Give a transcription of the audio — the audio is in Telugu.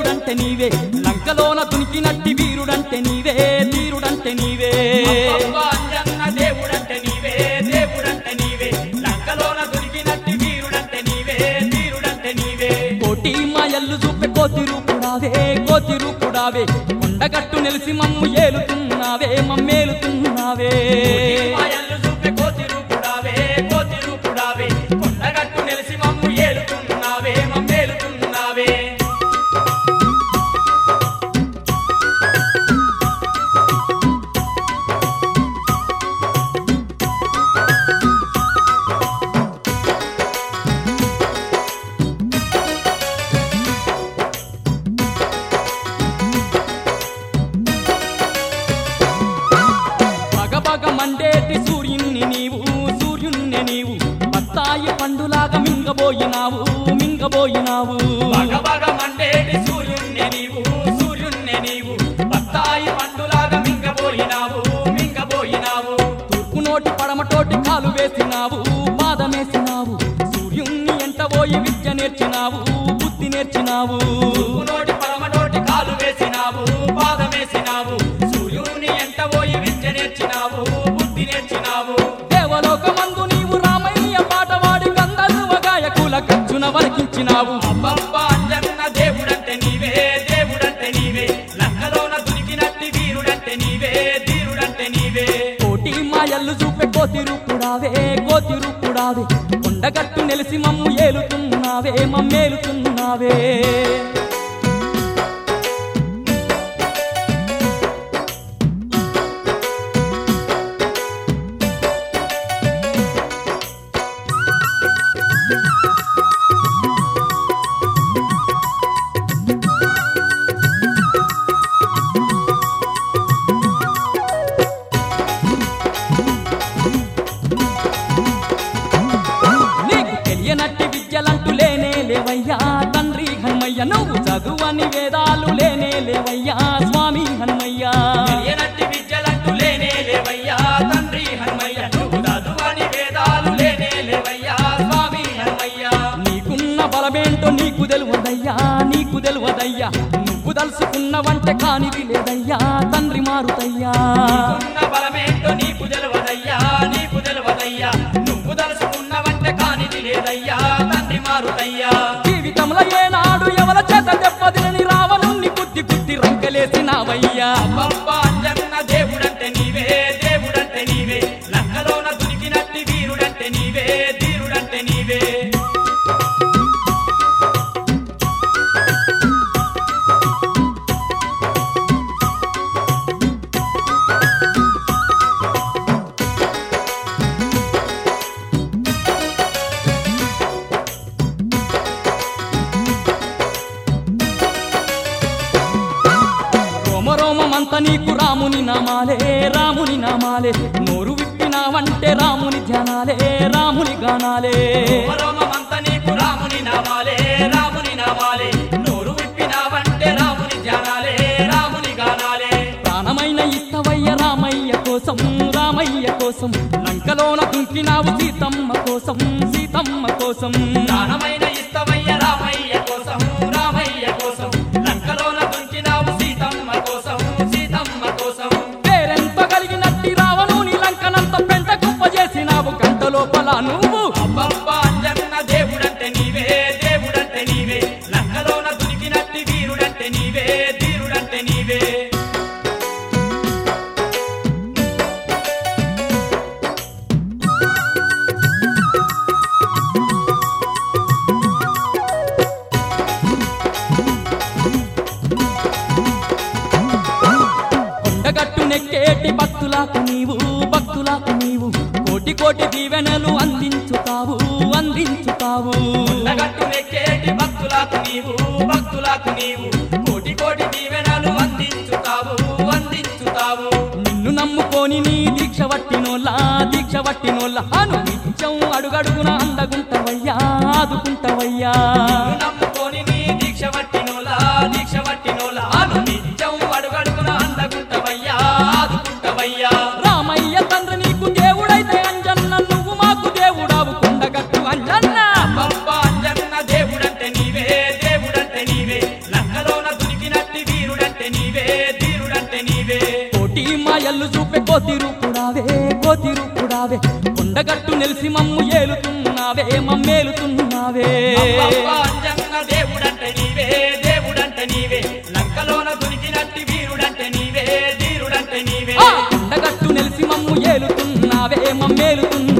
దేవుడంటే నీవే లంకలోన దునికినట్టి వీరుడంటే నీవే వీరుడంటే నీవే అబ్బబ్బ అంజన్న దేవుడంటే నీవే దేవుడంటే నీవే లంకలోన దొరికినట్టి వీరుడంటే నీవే వీరుడంటే నీవే కోటి మాయల్లు చూపే కోతి రూపుడావే కోతి రూపుడావే కొండగట్టు నెలిసి మమ్ము ఏలుతున్నావే మమ్మేలుతున్నావే మాయల్లు చూపే కోతి రూపుడావే కోతి రూపుడావే కొండగట్టు నెలిసి మమ్ము ఏలుతున్నావే మమ్మేలుతున్నావే పగపగ మండేటి సూర్యుణ్ణి నీవు సూర్యుణ్ణి నీవు బత్తాయి పండులాగా మింగబోయినావు మింగబోయినావు బగ బగ మండేటి సూర్యుణ్ణి నీవు సూర్యుణ్ణి నీవు బత్తాయి పండులాగా మింగబోయినావు మింగబోయినావు తూర్పు నోటి పడమటోటి కాలు వేసినావు పాదమేసినావు సూర్యుణ్ణి ఎంట పోయి విద్య నేర్చినావు బుద్ధి నేర్చినావు నోటి పరమనోటి కాలు వేసినావు పాదమేసినావు సూర్యుని ఎంట పోయి విద్య నేర్చినావు బుద్ధి నేర్చినావు దేవలోకమందు నీవు రామయ్య పాట వాడి గంధర్వ గాయకుల ఖర్చున వలకించినావు అబ్బబ్బ అంజన్న దేవుడంటే నీవే దేవుడంటే నీవే లంకలోన దునికినట్టి వీరుడంటే నీవే ధీరుడంటే నీవే కోటి మాయల్లు చూపే కోతి రూపుడావే కోతి రూపుడావే కొండగట్టు నెలిసి మమ్ము ఏలుతున్నావే మమ్మేలుతున్నావే నీకు తెలియనట్టి విద్యలంటూ లేనే లేవయ్యా తండ్రి హనుమయ్య నువ్వు చదువని వేదాలు లేనే లేవయ్యా స్వామి హనుమయ్య తెలియనట్టి విద్యలంటూ లేనే లేవయ్యా తండ్రి హనుమయ్య నువ్వు చదువని వేదాలు లేనే లేవయ్యా స్వామి హనుమయ్య నీకున్న బలమేంటో నీకు తెలియదయ్యా నీకు తెలియదయ్యా నువ్వు దలుసుకున్నవంటే కానిది లేదయ్యా తండ్రి మారుతయ్యా ఉన్న బలమేంటో నీకు తెలియదయ్యా నీకు తెలియదయ్యా నువ్వు దలుచుకున్నవంటే కానిది లేదయ్యా తండ్రి మారుతయ్యా జీవితంలో ఏనాడు ఎవల చేత దెబ్బతిని రావణుణ్ణి బుద్ధి బుద్ధి రంకెలేసినావయ్యా అబ్బబ్బ అంజన్న దేవుడంటే నీవే దేవుడంటే నీవే లంకలోన దునికినట్టి వీరుడంటే నీవే ధీరుడంటే నీవే రోమ రోమమంత నీకు రాముని నామాలే రాముని నామాలే నోరు విప్పినావంటే రాముని ధ్యానాలే రాముని గానాలే రోమమంత నీకు రాముని నామాలే రాముని నామాలే నోరు విప్పినావంటే రాముని ధ్యానాలే రాముని గానాలే ప్రాణమైన ఇస్తవయ్య రామయ్య కోసం రామయ్య కోసం లంకలోన దుంకినావు సీతమ్మ కోసం సీతమ్మ కోసం ప్రాణమైన ఇష్టమయ్య రామయ్య కోసం రామయ్య కోసం లంకలోన దుంకినావు సీతమ్మ కోసం సీతమ్మ కోసం పేరెంత కలిగినట్టి రావణుని లంకనంత పెంట కుప్ప చేసినావు గంట లోపల నువ్వు అబ్బబ్బ అంజన్న దేవుడంటే నీవే దేవుడంటే నీవే లంకలోన దునికినట్టి వీరుడంటే నీవే ధీరుడంటే నీవే కొండగట్టు నెక్కేటి భక్తులకు నీవు భక్తులకు నీవు కోటి కోటి దీవెనలు అందించుతావు అందించుతావు నగట్టు నెక్కేటి భక్తులకు నీవు భక్తులకు నీవు కోటి కోటి దీవెనలు అందించుతావు అందించుతావు నిన్ను నమ్ముకొని నీ దీక్ష వట్టినోళ్ళ దీక్ష వట్టినోళ్ళ అను నిత్యం అడుగడుగున అందగుంటవయ్యా ఆదుకుంటవయ్యా నిన్ను నమ్ముకొని నీ దీక్ష వట్టినోలా దీక్ష వట్టినోలా అను నిత్యం అడుగడుగున అందగుంటవయ్యా ఆదుకుంటవయ్యా రామయ్య తండ్రి నీకు దేవుడైతే అంజన్న నువ్వు మాకు దేవుడావు కొండగట్టు అంజన్న అబ్బబ్బ అంజన్న దేవుడంటే నీవే దేవుడంటే నీవే లంకలోన చూపే కోతి రూపుడావే కోతి రూపుడావే కొండగట్టు నెలిసి మమ్ము ఏలుతున్నావే మమ్మేలుతున్నావే అబ్బబ్బ అంజన్న దేవుడంటే నీవే దేవుడంటే నీవే లంకలోన దొరికినట్టి వీరుడంటే నీవే ధీరుడంటే నీవే కొండగట్టు నెలిసి మమ్ము ఏలుతున్నావే మమ్మేలుతున్నావే